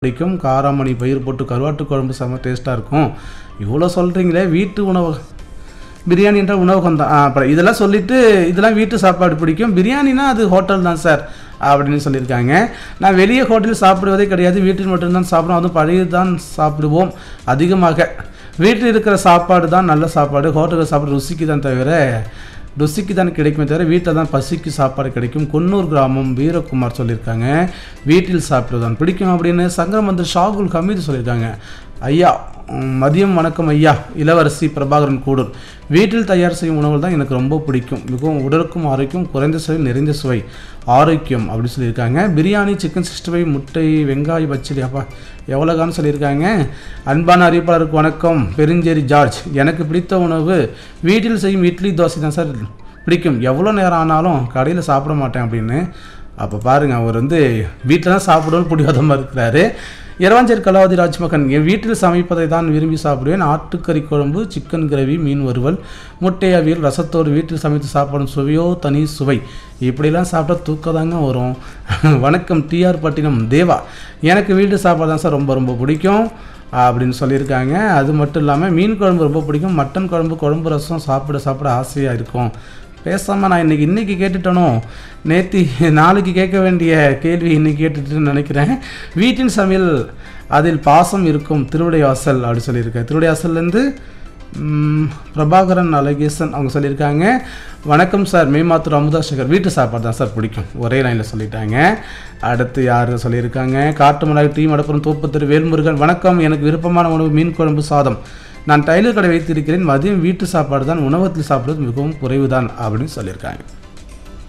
பிடிக்கும் காராமணி பயிர் போட்டு கருவாட்டு குழம்பு செம்ம டேஸ்ட்டாக இருக்கும் இவ்வளோ சொல்கிறீங்களே வீட்டு உணவு பிரியாணி என்ற உணவகம் தான் அப்புறம் இதெல்லாம் சொல்லிட்டு இதெல்லாம் வீட்டு சாப்பாடு பிடிக்கும் பிரியாணினா அது ஹோட்டல் தான் சார் அப்படின்னு சொல்லியிருக்காங்க நான் வெளியே ஹோட்டலில் சாப்பிடுவதே கிடையாது வீட்டில் மட்டும்தான் சாப்பிடுவோம் அதுவும் பழைய தான் சாப்பிடுவோம் அதிகமாக வீட்டில் இருக்கிற சாப்பாடு தான் நல்ல சாப்பாடு ஹோட்டலில் சாப்பிட ருசிக்கு தான் தவிர ருசிக்கு தான் கிடைக்குமே தவிர வீட்டில் தான் பசிக்கு சாப்பாடு கிடைக்கும் குன்னூர் கிராமம் வீரகுமார் சொல்லியிருக்காங்க வீட்டில் சாப்பிடுவதான் பிடிக்கும் அப்படின்னு சங்கரம் வந்து ஷாகுல் ஹமீது சொல்லியிருக்காங்க ஐயா உம், மதியம் வணக்கம் ஐயா இளவரசி பிரபாகரன் கூடூர் வீட்டில் தயார் செய்யும் உணவுகள் தான் எனக்கு ரொம்ப பிடிக்கும் மிகவும் உடலுக்கும் ஆரோக்கியம் குறைந்த சுவை நிறைந்த சுவை ஆரோக்கியம் அப்படின்னு சொல்லியிருக்காங்க பிரியாணி சிக்கன் சிக்ஸ்டி ஃபைவ் முட்டை வெங்காய பச்சடி அப்பா எவ்வளோகான்னு சொல்லியிருக்காங்க அன்பான அறிவிப்பாளருக்கு வணக்கம் பெருஞ்சேரி ஜார்ஜ் எனக்கு பிடித்த உணவு வீட்டில் செய்யும் இட்லி தோசை தான் சார் பிடிக்கும் எவ்வளோ நேரம் ஆனாலும் கடையில் சாப்பிட மாட்டேன் அப்படின்னு அப்போ பாருங்க அவர் வந்து வீட்டில் தான் சாப்பிடணும்னு பிடிவாதமாக இருக்கிறாரு இரவாஞ்சேரி கலாவதி ராஜ்மகன் என் வீட்டில் சமைப்பதை தான் விரும்பி சாப்பிடுவேன் ஆட்டுக்கறி குழம்பு சிக்கன் கிரேவி மீன் வறுவல் முட்டை அவியல் ரசத்தோடு வீட்டில் சமைத்து சாப்பிடும் சுவையோ தனி சுவை இப்படிலாம் சாப்பிட்டா தூக்கம் தாங்க வரும் வணக்கம் டிஆர் பட்டினம் தேவா எனக்கு வீட்டு சாப்பாடு தான் சார் ரொம்ப ரொம்ப பிடிக்கும் அப்படின்னு சொல்லியிருக்காங்க அது மட்டும் இல்லாமல் மீன் குழம்பு ரொம்ப பிடிக்கும் மட்டன் குழம்பு குழம்பு ரசம் சாப்பிட சாப்பிட ஆசையாக இருக்கும் பேசாமல் நான் இன்னைக்கு இன்னைக்கு கேட்டுட்டனோ நேத்தி நாளைக்கு கேட்க வேண்டிய கேள்வி இன்னைக்கு கேட்டுட்டுன்னு நினைக்கிறேன் வீட்டின் சமையல் அதில் பாசம் இருக்கும் திருவிடைவாசல் அப்படி சொல்லியிருக்கேன் திருவிடைவாசல்லேருந்து ம், பிரபாகரன் அழகேசன் அவங்க சொல்லியிருக்காங்க வணக்கம் சார் மேமாத்தூர் அமுதா சேகர் வீட்டு சாப்பாடு தான் சார் பிடிக்கும் ஒரே லைனில் சொல்லிட்டாங்க அடுத்து யார் சொல்லியிருக்காங்க காட்டுமலாய் டீ மடப்புறம் தோப்புத்தெரு வேல்முருகன் வணக்கம் எனக்கு விருப்பமான உணவு மீன் குழம்பு சாதம் நான் டைலர் கடை வைத்திருக்கிறேன் மதியம் வீட்டு சாப்பாடு தான் உணவகத்தில் சாப்பிடுவது மிகவும் குறைவுதான் அப்படின்னு சொல்லியிருக்காங்க